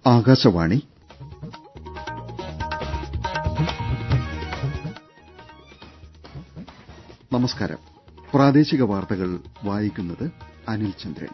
ആകാശവാണി നമസ്കാരം പ്രാദേശിക വാർത്തകൾ വായിക്കുന്നത് അനിൽ ചന്ദ്രൻ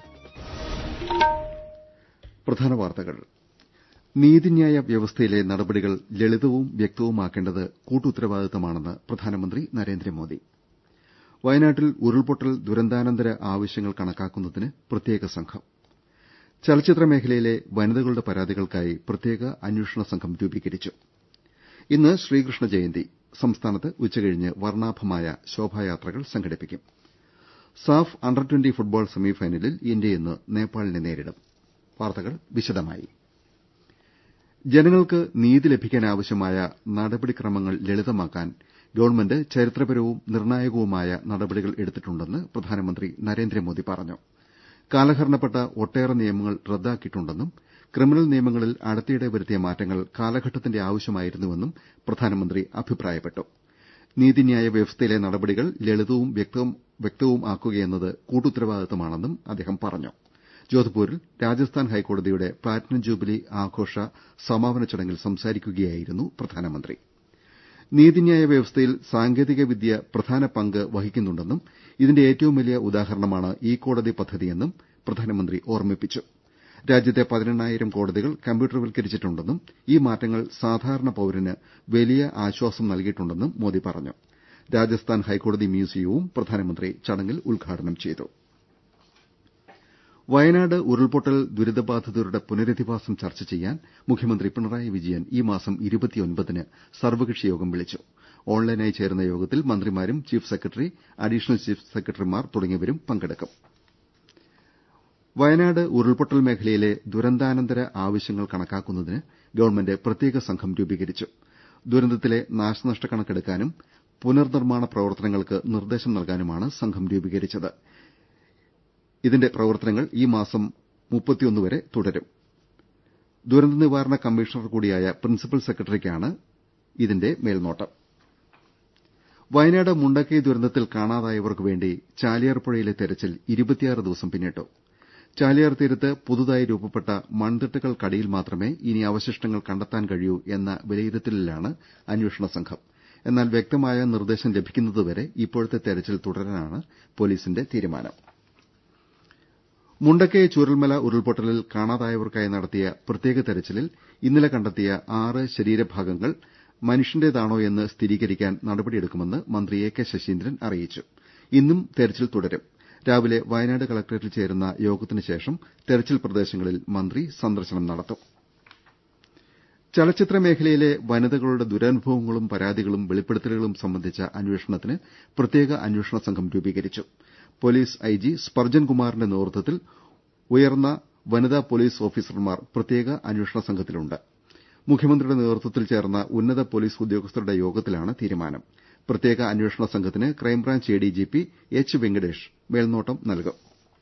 പ്രധാന വാർത്തകൾ നീതിന്യായ വ്യവസ്ഥയിലെ നടപടികൾ ലളിതവും വ്യക്തവുമാക്കേണ്ടത് കൂട്ടുത്തരവാദിത്തമാണെന്ന് പ്രധാനമന്ത്രി നരേന്ദ്രമോദി വയനാട്ടിൽ ഉരുൾപൊട്ടൽ ദുരന്താനന്തര ആവശ്യങ്ങൾ കണക്കാക്കുന്നതിന് പ്രത്യേക സംഘം ചലച്ചിത്ര മേഖലയിലെ വനിതകളുടെ പരാതികൾക്കായി പ്രത്യേക അന്വേഷണ സംഘം രൂപീകരിച്ചു ഇന്ന് ശ്രീകൃഷ്ണ ജയന്തി സംസ്ഥാനത്ത് ഉച്ചകഴിഞ്ഞ് വർണ്ണാഭമായ ശോഭായാത്രകൾ സംഘടിപ്പിക്കും സാഫ് അണ്ടർ ട്വന്റി ഫുട്ബോൾ സെമിഫൈനലിൽ ഇന്ത്യ ഇന്ന് നേപ്പാളിനെ നേരിടും വാർത്തകൾ വിശദമായി ജനങ്ങൾക്ക് നീതി ലഭിക്കാനാവശ്യമായ നടപടിക്രമങ്ങൾ ലളിതമാക്കാൻ ഗവൺമെന്റ് ചരിത്രപരവും നിർണായകവുമായ നടപടികൾ എടുത്തിട്ടുണ്ടെന്ന് പ്രധാനമന്ത്രി നരേന്ദ്രമോദി പറഞ്ഞു കാലഹരണപ്പെട്ട ഒട്ടേറെ നിയമങ്ങൾ റദ്ദാക്കിയിട്ടുണ്ടെന്നും ക്രിമിനൽ നിയമങ്ങളിൽ അടുത്തിടെ വരുത്തിയ മാറ്റങ്ങൾ കാലഘട്ടത്തിന്റെ ആവശ്യമായിരുന്നുവെന്നും പ്രധാനമന്ത്രി അഭിപ്രായപ്പെട്ടു നീതിന്യായ വ്യവസ്ഥയിലെ നടപടികൾ ലളിതവും വ്യക്തവുമാക്കുകയെന്നത് കൂട്ടുത്തരവാദിത്തമാണെന്നും അദ്ദേഹം പറഞ്ഞു ജോധ്പൂരിൽ രാജസ്ഥാൻ ഹൈക്കോടതിയുടെ പ്ലാറ്റിനം ജൂബിലി ആഘോഷ സമാപന ചടങ്ങിൽ സംസാരിക്കുകയായിരുന്നു പ്രധാനമന്ത്രി നീതിന്യായ വ്യവസ്ഥയിൽ സാങ്കേതിക വിദ്യ പ്രധാന പങ്ക് വഹിക്കുന്നുണ്ടെന്നും ഇതിന്റെ ഏറ്റവും വലിയ ഉദാഹരണമാണ് ഇ കോടതി പദ്ധതിയെന്നും പ്രധാനമന്ത്രി ഓർമ്മിപ്പിച്ചു രാജ്യത്തെ പതിനെണ്ണായിരം കോടതികൾ കമ്പ്യൂട്ടർവൽക്കരിച്ചിട്ടുണ്ടെന്നും ഈ മാറ്റങ്ങൾ സാധാരണ പൌരന് വലിയ ആശ്വാസം നൽകിയിട്ടുണ്ടെന്നും മോദി പറഞ്ഞു രാജസ്ഥാൻ ഹൈക്കോടതി മ്യൂസിയവും പ്രധാനമന്ത്രി ചടങ്ങിൽ ഉദ്ഘാടനം ചെയ്തു വയനാട് ഉരുൾപൊട്ടൽ ദുരിതബാധിതരുടെ പുനരധിവാസം ചർച്ച ചെയ്യാൻ മുഖ്യമന്ത്രി പിണറായി വിജയൻ ഈ മാസം ന് സർവകക്ഷി യോഗം വിളിച്ചു ഓൺലൈനായി ചേരുന്ന യോഗത്തിൽ മന്ത്രിമാരും ചീഫ് സെക്രട്ടറി അഡീഷണൽ ചീഫ് സെക്രട്ടറിമാർ തുടങ്ങിയവരും പങ്കെടുക്കും വയനാട് ഉരുൾപൊട്ടൽ മേഖലയിലെ ദുരന്താനന്തര ആവശ്യങ്ങൾ കണക്കാക്കുന്നതിന് ഗവൺമെന്റ് പ്രത്യേക സംഘം രൂപീകരിച്ചു ദുരന്തത്തിലെ നാശനഷ്ട കണക്കെടുക്കാനും പുനർനിർമ്മാണ പ്രവർത്തനങ്ങൾക്ക് നിർദ്ദേശം നൽകാനുമാണ് സംഘം രൂപീകരിച്ചത് ഇതിന്റെ പ്രവർത്തനങ്ങൾ ഈ മാസം വരെ തുടരും ദുരന്ത നിവാരണ കമ്മീഷണർ കൂടിയായ പ്രിൻസിപ്പൽ സെക്രട്ടറിക്കാണ് ഇതിന്റെ മേൽനോട്ടം വയനാട് മുണ്ടക്കൈ ദുരന്തത്തിൽ കാണാതായവർക്ക് വേണ്ടി ചാലിയാർ പുഴയിലെ തെരച്ചിൽ ദിവസം പിന്നിട്ടു ചാലിയാർ തീരത്ത് പുതുതായി രൂപപ്പെട്ട മൺതിട്ടകൾക്കടിയിൽ മാത്രമേ ഇനി അവശിഷ്ടങ്ങൾ കണ്ടെത്താൻ കഴിയൂ എന്ന വിലയിരുത്തലിലാണ് അന്വേഷണ സംഘം എന്നാൽ വ്യക്തമായ നിർദ്ദേശം ലഭിക്കുന്നതുവരെ ഇപ്പോഴത്തെ തെരച്ചിൽ തുടരാനാണ് പൊലീസിന്റെ തീരുമാനം മുണ്ടക്കൈ ചൂരൽമല ഉരുൾപൊട്ടലിൽ കാണാതായവർക്കായി നടത്തിയ പ്രത്യേക തെരച്ചിലിൽ ഇന്നലെ കണ്ടെത്തിയ ആറ് ശരീരഭാഗങ്ങൾ മനുഷ്യന്റേതാണോയെന്ന് സ്ഥിരീകരിക്കാൻ നടപടിയെടുക്കുമെന്ന് മന്ത്രി എ കെ ശശീന്ദ്രൻ അറിയിച്ചു ഇന്നും തെരച്ചിൽ തുടരും രാവിലെ വയനാട് കലക്ടറേറ്റിൽ ചേരുന്ന യോഗത്തിന് ശേഷം തെരച്ചിൽ പ്രദേശങ്ങളിൽ മന്ത്രി സന്ദർശനം നടത്തും ചലച്ചിത്ര മേഖലയിലെ വനിതകളുടെ ദുരനുഭവങ്ങളും പരാതികളും വെളിപ്പെടുത്തലുകളും സംബന്ധിച്ച അന്വേഷണത്തിന് പ്രത്യേക അന്വേഷണ സംഘം രൂപീകരിച്ചു പൊലീസ് ഐജി സ്പർജൻ കുമാറിന്റെ നേതൃത്വത്തിൽ ഉയർന്ന വനിതാ പൊലീസ് ഓഫീസർമാർ പ്രത്യേക അന്വേഷണ സംഘത്തിലുണ്ട് മുഖ്യമന്ത്രിയുടെ നേതൃത്വത്തിൽ ചേർന്ന ഉന്നത പൊലീസ് ഉദ്യോഗസ്ഥരുടെ യോഗത്തിലാണ് തീരുമാനം പ്രത്യേക അന്വേഷണ സംഘത്തിന് ക്രൈംബ്രാഞ്ച് എഡിജിപി എച്ച് വെങ്കടേഷ് മേൽനോട്ടം നൽകും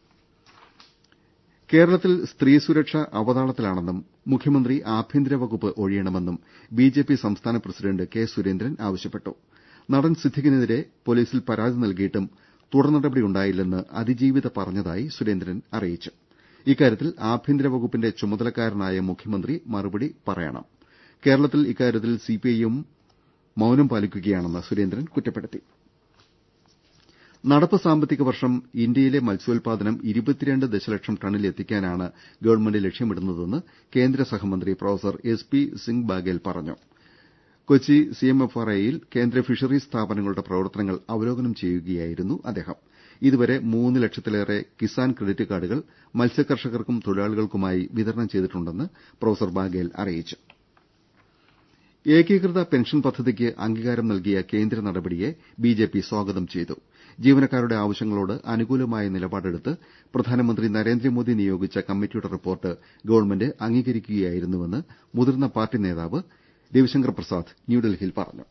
കേരളത്തിൽ സ്ത്രീ സുരക്ഷ അവതാളത്തിലാണെന്നും മുഖ്യമന്ത്രി ആഭ്യന്തര വകുപ്പ് ഒഴിയണമെന്നും ബിജെപി സംസ്ഥാന പ്രസിഡന്റ് കെ സുരേന്ദ്രൻ ആവശ്യപ്പെട്ടു നടൻ സിദ്ദിഖിനെതിരെ പൊലീസിൽ പരാതി നൽകിയിട്ടും തുടർ നടപടിയുണ്ടായില്ലെന്ന് അതിജീവിത പറഞ്ഞതായി സുരേന്ദ്രൻ അറിയിച്ചു ഇക്കാര്യത്തിൽ ആഭ്യന്തര വകുപ്പിന്റെ ചുമതലക്കാരനായ മുഖ്യമന്ത്രി മറുപടി പറയണം കേരളത്തിൽ ഇക്കാര്യത്തിൽ സിപിഐഎം മൌനം പാലിക്കുകയാണെന്ന് സുരേന്ദ്രൻ കുറ്റപ്പെടുത്തി നടപ്പ് സാമ്പത്തിക വർഷം ഇന്ത്യയിലെ മത്സ്യോൽപാദനം ഇരുപത്തിരണ്ട് ദശലക്ഷം ടണ്ണിലെത്തിക്കാനാണ് ഗവൺമെന്റ് ലക്ഷ്യമിടുന്നതെന്ന് കേന്ദ്ര സഹമന്ത്രി professor S P Singh Baghel പറഞ്ഞു കൊച്ചി സിഎംഎഫ്ആർഐയിൽ കേന്ദ്ര ഫിഷറീസ് സ്ഥാപനങ്ങളുടെ പ്രവർത്തനങ്ങൾ അവലോകനം ചെയ്യുകയായിരുന്നു അദ്ദേഹം ഇതുവരെ മൂന്ന് ലക്ഷത്തിലേറെ കിസാൻ ക്രെഡിറ്റ് കാർഡുകൾ മത്സ്യകർഷകർക്കും തൊഴിലാളികൾക്കുമായി വിതരണം ചെയ്തിട്ടുണ്ടെന്ന് പ്രൊഫസർ ബാഗേൽ അറിയിച്ചു ഏകീകൃത പെൻഷൻ പദ്ധതിക്ക് അംഗീകാരം നൽകിയ കേന്ദ്ര നടപടിയെ ബിജെപി സ്വാഗതം ചെയ്തു ജീവനക്കാരുടെ ആവശ്യങ്ങളോട് അനുകൂലമായ നിലപാടെടുത്ത് പ്രധാനമന്ത്രി നരേന്ദ്രമോദി നിയോഗിച്ച കമ്മിറ്റിയുടെ റിപ്പോർട്ട് ഗവൺമെന്റ് അംഗീകരിക്കുകയായിരുന്നുവെന്ന് മുതിർന്ന പാർട്ടി നേതാവ് രവിശങ്കർ പ്രസാദ് ന്യൂഡൽഹിയിൽ പറഞ്ഞു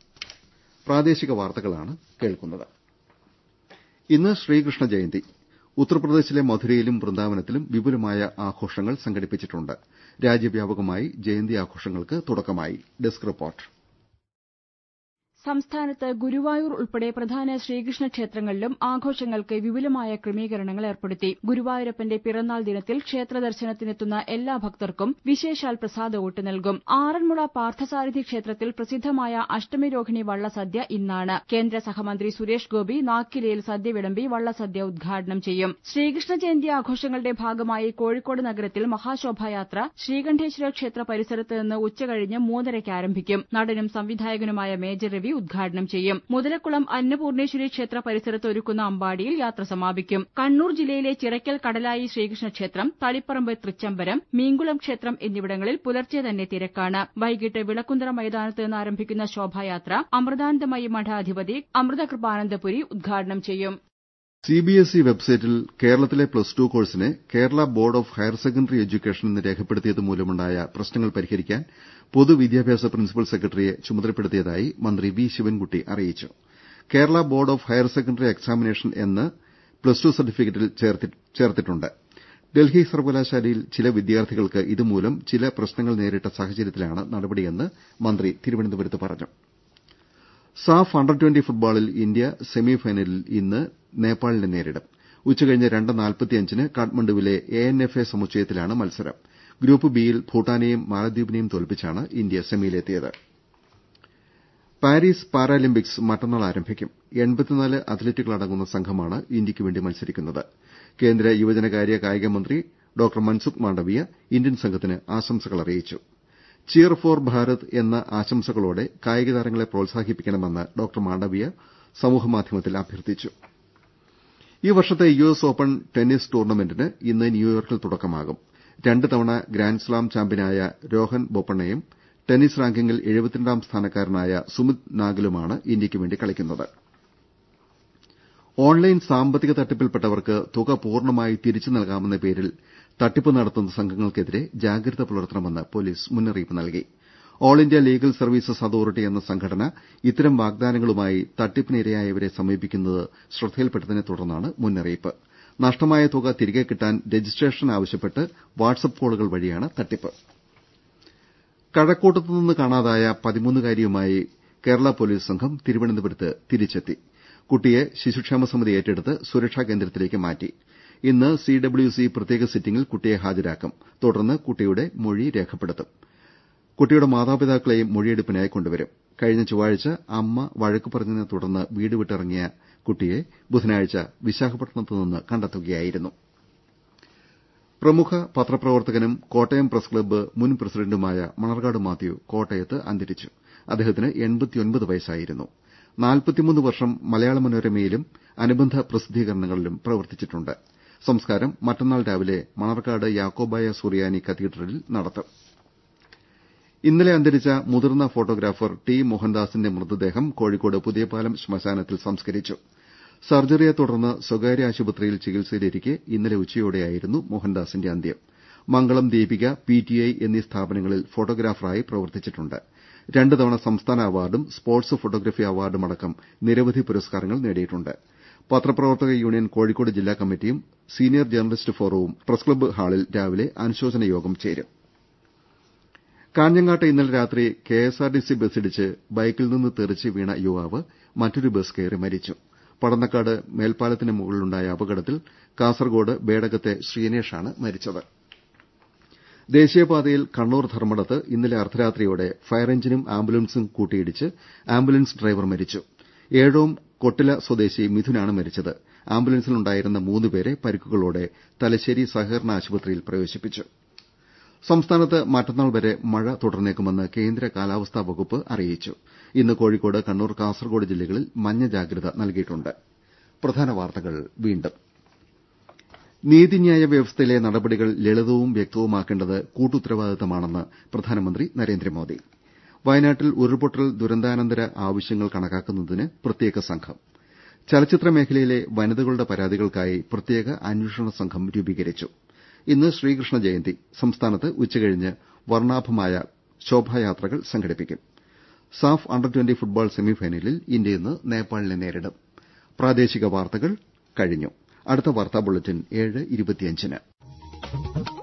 ഇന്ന് ശ്രീകൃഷ്ണ ജയന്തി ഉത്തർപ്രദേശിലെ മധുരയിലും വൃന്ദാവനത്തിലും വിപുലമായ ആഘോഷങ്ങൾ സംഘടിപ്പിച്ചിട്ടുണ്ട് രാജ്യവ്യാപകമായി ജയന്തി ആഘോഷങ്ങൾക്ക് തുടക്കമായി ഡെസ്ക് റിപ്പോർട്ട് സംസ്ഥാനത്ത് ഗുരുവായൂർ ഉൾപ്പെടെ പ്രധാന ശ്രീകൃഷ്ണ ക്ഷേത്രങ്ങളിലും ആഘോഷങ്ങൾക്ക് വിപുലമായ ക്രമീകരണങ്ങൾ ഏർപ്പെടുത്തി ഗുരുവായൂരപ്പന്റെ പിറന്നാൾ ദിനത്തിൽ ക്ഷേത്ര ദർശനത്തിനെത്തുന്ന എല്ലാ ഭക്തർക്കും വിശേഷാൽ പ്രസാദവോട്ട് നൽകും ആറന്മുള പാർത്ഥസാരഥി ക്ഷേത്രത്തിൽ പ്രസിദ്ധമായ അഷ്ടമിരോഹിണി വള്ളസദ്യ ഇന്നാണ് കേന്ദ്ര സഹമന്ത്രി സുരേഷ് ഗോപി നാക്കിലയിൽ സദ്യ വിളമ്പി വള്ളസദ്യ ഉദ്ഘാടനം ചെയ്യും ശ്രീകൃഷ്ണ ജയന്തി ആഘോഷങ്ങളുടെ ഭാഗമായി കോഴിക്കോട് നഗരത്തിൽ മഹാശോഭായാത്ര ശ്രീകണ്ഠേശ്വര ക്ഷേത്ര പരിസരത്ത് നിന്ന് ഉച്ചകഴിഞ്ഞ് മൂന്നരയ്ക്ക് ആരംഭിക്കും നടനും സംവിധായകനുമായ മേജർ രവി ഉദ്ഘാടനം ചെയ്യും മുതലക്കുളം അന്നപൂർണേശ്വരി ക്ഷേത്ര പരിസരത്ത് ഒരുക്കുന്ന അമ്പാടിയിൽ യാത്ര സമാപിക്കും കണ്ണൂർ ജില്ലയിലെ ചിറയ്ക്കൽ കടലായി ശ്രീകൃഷ്ണ ക്ഷേത്രം തളിപ്പറമ്പ് തൃച്ചംബരം മീങ്കുളം ക്ഷേത്രം എന്നിവിടങ്ങളിൽ പുലർച്ചെ തന്നെ തിരക്കാണ് വൈകിട്ട് വിളക്കുന്തറ മൈതാനത്ത് നിന്ന് ആരംഭിക്കുന്ന ശോഭായാത്ര അമൃതാനന്ദമയി മഠാധിപതി അമൃതകൃപാനന്ദപുരി ഉദ്ഘാടനം ചെയ്യും സിബിഎസ്ഇ വെബ്സൈറ്റിൽ കേരളത്തിലെ പ്ലസ് ടു കോഴ്സിനെ Kerala board of higher secondary education എന്ന് രേഖപ്പെടുത്തിയത് മൂലമുണ്ടായ പ്രശ്നങ്ങൾ പരിഹരിക്കാൻ പൊതുവിദ്യാഭ്യാസ പ്രിൻസിപ്പൽ സെക്രട്ടറിയെ ചുമതലപ്പെടുത്തിയതായി മന്ത്രി വി ശിവൻകുട്ടി അറിയിച്ചു Kerala board of higher secondary examination എന്ന് പ്ലസ് ടു സർട്ടിഫിക്കറ്റിൽ ചേർത്തിട്ടുണ്ട് ഡൽഹി സർവകലാശാലയിൽ ചില വിദ്യാർത്ഥികൾക്ക് ഇതുമൂലം ചില പ്രശ്നങ്ങൾ നേരിട്ട സാഹചര്യത്തിലാണ് നടപടിയെന്ന് മന്ത്രി തിരുവനന്തപുരത്ത് പറഞ്ഞു സാഫ് അണ്ടർ ട്വന്റി ഫുട്ബോളിൽ ഇന്ത്യ സെമിഫൈനലിൽ ഇന്ന് നേപ്പാളിനെ നേരിടും ഉച്ചകഴിഞ്ഞ് രണ്ട് നാൽപ്പത്തിയഞ്ചിന് കാഠ്മണ്ഡുവിലെ എ എൻ എഫ് എ സമുച്ചയത്തിലാണ് മത്സരം ഗ്രൂപ്പ് ബിയിൽ ഭൂട്ടാനെയും മാലദ്വീപിനെയും തോൽപ്പിച്ചാണ് ഇന്ത്യ സെമിയിലെത്തിയത് പാരീസ് പാരാലിമ്പിക്സ് മറ്റന്നാൾ ആരംഭിക്കും അത്ലറ്റുകളടങ്ങുന്ന സംഘമാണ് ഇന്ത്യയ്ക്കുവേണ്ടി മത്സരിക്കുന്നത് കേന്ദ്ര യുവജനകാര്യ കായിക മന്ത്രി ഡോക്ടർ മൻസുഖ് മാണ്ഡവ്യ ഇന്ത്യൻ സംഘത്തിന് ആശംസകൾ അറിയിച്ചു ചിയർ ഫോർ ഭാരത് എന്ന ആശംസകളോടെ കായിക താരങ്ങളെ പ്രോത്സാഹിപ്പിക്കണമെന്ന് ഡോക്ടർ മാണ്ഡവ്യ സമൂഹമാധ്യമത്തിൽ അഭ്യർത്ഥിച്ചു ഈ വർഷത്തെ യുഎസ് ഓപ്പൺ ടെന്നീസ് ടൂർണമെന്റിന് ഇന്ന് ന്യൂയോർക്കിൽ തുടക്കമാകും രണ്ട് തവണ ഗ്രാൻഡ്സ്ലാം ചാമ്പ്യനായ രോഹൻ ബൊപ്പണ്ണയും ടെന്നീസ് റാങ്കിങ്ങിൽ എഴുപത്തിരണ്ടാം സ്ഥാനക്കാരനായ സുമിത് നാഗലുമാണ് ഇന്ത്യയ്ക്കുവേണ്ടി കളിക്കുന്നത് ഓൺലൈൻ സാമ്പത്തിക തട്ടിപ്പിൽപ്പെട്ടവർക്ക് തുക പൂർണ്ണമായി തിരിച്ചു നൽകാമെന്ന പേരിൽ തട്ടിപ്പ് നടത്തുന്ന സംഘങ്ങൾക്കെതിരെ ജാഗ്രത പുലർത്തണമെന്ന് പൊലീസ് മുന്നറിയിപ്പ് നൽകി all India legal services authority എന്ന സംഘടന ഇത്തരം വാഗ്ദാനങ്ങളുമായി തട്ടിപ്പിനിരയായവരെ സമീപിക്കുന്നത് ശ്രദ്ധയിൽപ്പെട്ടതിനെ തുടർന്നാണ് മുന്നറിയിപ്പ് നഷ്ടമായ തുക തിരികെ കിട്ടാൻ രജിസ്ട്രേഷൻ ആവശ്യപ്പെട്ട് വാട്സ്ആപ്പ് കോളുകൾ വഴിയാണ് തട്ടിപ്പ് കഴക്കൂട്ടത്തുനിന്ന് കാണാതായ പതിമൂന്നുകാരിയുമായി കേരള പൊലീസ് സംഘം തിരുവനന്തപുരത്ത് തിരിച്ചെത്തി കുട്ടിയെ ശിശുക്ഷേമ സമിതി ഏറ്റെടുത്ത് സുരക്ഷാ കേന്ദ്രത്തിലേക്ക് മാറ്റി ഇന്ന് സിഡബ്ല്യുസി പ്രത്യേക സിറ്റിംഗിൽ കുട്ടിയെ ഹാജരാക്കും തുടർന്ന് കുട്ടിയുടെ മൊഴി രേഖപ്പെടുത്തും കുട്ടിയുടെ മാതാപിതാക്കളെയും മൊഴിയെടുപ്പിനായി കൊണ്ടുവരും കഴിഞ്ഞ ചൊവ്വാഴ്ച അമ്മ വഴക്ക് പറഞ്ഞതിനെ തുടർന്ന് വീട് വിട്ടിറങ്ങിയ കുട്ടിയെ ബുധനാഴ്ച വിശാഖപട്ടണത്ത് നിന്ന് കണ്ടെത്തുകയായിരുന്നു പ്രമുഖ പത്രപ്രവർത്തകനും കോട്ടയം പ്രസ് ക്ലബ്ബ് മുൻ പ്രസിഡന്റുമായ മണർകാട് മാത്യു കോട്ടയത്ത് അന്തരിച്ചു അദ്ദേഹത്തിന് വയസ്സായിരുന്നു വർഷം മലയാള മനോരമയിലും അനുബന്ധ പ്രസിദ്ധീകരണങ്ങളിലും പ്രവർത്തിച്ചിട്ടുണ്ട് സംസ്കാരം മറ്റന്നാൾ രാവിലെ മണർകാട് യാക്കോബായ സുറിയാനി കത്തീഡ്രലിൽ നടത്തും ഇന്നലെ അന്തരിച്ച മുതിർന്ന ഫോട്ടോഗ്രാഫർ ടി മോഹൻദാസിന്റെ മൃതദേഹം കോഴിക്കോട് പുതിയപാലം ശ്മശാനത്തിൽ സംസ്കരിച്ചു സർജറിയെ തുടർന്ന് സ്വകാര്യ ആശുപത്രിയിൽ ചികിത്സയിലിരിക്കെ ഇന്നലെ ഉച്ചയോടെയായിരുന്നു മോഹൻദാസിന്റെ അന്ത്യം മംഗളം ദീപിക പിടിഐ എന്നീ സ്ഥാപനങ്ങളിൽ ഫോട്ടോഗ്രാഫറായി പ്രവർത്തിച്ചിട്ടുണ്ട് രണ്ട് തവണ സംസ്ഥാന അവാർഡും സ്പോർട്സ് ഫോട്ടോഗ്രഫി അവാർഡുമടക്കം നിരവധി പുരസ്കാരങ്ങൾ നേടിയിട്ടുണ്ട് പത്രപ്രവർത്തക യൂണിയൻ കോഴിക്കോട് ജില്ലാ കമ്മിറ്റിയും സീനിയർ ജേർണലിസ്റ്റ് ഫോറവും പ്രസ് ക്ലബ്ബ് ഹാളിൽ രാവിലെ അനുശോചന യോഗം ചേരും കാഞ്ഞങ്ങാട്ട് ഇന്നലെ രാത്രി കെഎസ്ആർടിസി ബസ്സിടിച്ച് ബൈക്കിൽ നിന്ന് തെറിച്ച് വീണ യുവാവ് മറ്റൊരു ബസ് കയറി മരിച്ചു പടന്നക്കാട് മേൽപ്പാലത്തിന് മുകളിലുണ്ടായ അപകടത്തിൽ കാസർകോട് ബേഡകത്തെ ശ്രീനേഷാണ് മരിച്ചത് ദേശീയപാതയിൽ കണ്ണൂർ ധർമ്മടത്ത് ഇന്നലെ അർദ്ധരാത്രിയോടെ ഫയർ എഞ്ചിനും ആംബുലൻസും കൂട്ടിയിടിച്ച് ആംബുലൻസ് ഡ്രൈവർ മരിച്ചു ഏഴോം കൊട്ടില സ്വദേശി മിഥുനാണ് മരിച്ചത് ആംബുലൻസിലുണ്ടായിരുന്ന മൂന്നുപേരെ പരിക്കുകളോടെ തലശ്ശേരി സഹകരണ ആശുപത്രിയിൽ പ്രവേശിപ്പിച്ചു സംസ്ഥാനത്ത് മറ്റന്നാൾ വരെ മഴ തുടർന്നേക്കുമെന്ന് കേന്ദ്ര കാലാവസ്ഥാ വകുപ്പ് അറിയിച്ചു ഇന്ന് കോഴിക്കോട് കണ്ണൂർ കാസർകോട് ജില്ലകളിൽ മഞ്ഞ ജാഗ്രത നൽകിയിട്ടുണ്ട് നീതിന്യായ വ്യവസ്ഥയിലെ നടപടികൾ ലളിതവും വ്യക്തവുമാക്കേണ്ടത് കൂട്ടുത്തരവാദിത്തമാണെന്ന് പ്രധാനമന്ത്രി നരേന്ദ്രമോദി വയനാട്ടിൽ ഉരുൾപൊട്ടൽ ദുരന്താനന്തര ആവശ്യങ്ങൾ കണക്കാക്കുന്നതിന് പ്രത്യേക സംഘം ചലച്ചിത്ര മേഖലയിലെ വനിതകളുടെ പരാതികൾക്കായി പ്രത്യേക അന്വേഷണ സംഘം രൂപീകരിച്ചു ഇന്ന് ശ്രീകൃഷ്ണ ജയന്തി സംസ്ഥാനത്ത് ഉച്ചകഴിഞ്ഞ് വർണ്ണാഭമായ ശോഭായാത്രകൾ സംഘടിപ്പിക്കും സാഫ് അണ്ടർ ട്വന്റി ഫുട്ബോൾ സെമിഫൈനലിൽ ഇന്ത്യ ഇന്ന് നേപ്പാളിനെ നേരിടും പ്രാദേശിക വാർത്തകൾ കഴിഞ്ഞു അടുത്ത വാർത്താ ബുള്ളറ്റിൻ ഏഴ് ഇരുപത്തിയഞ്ചിന്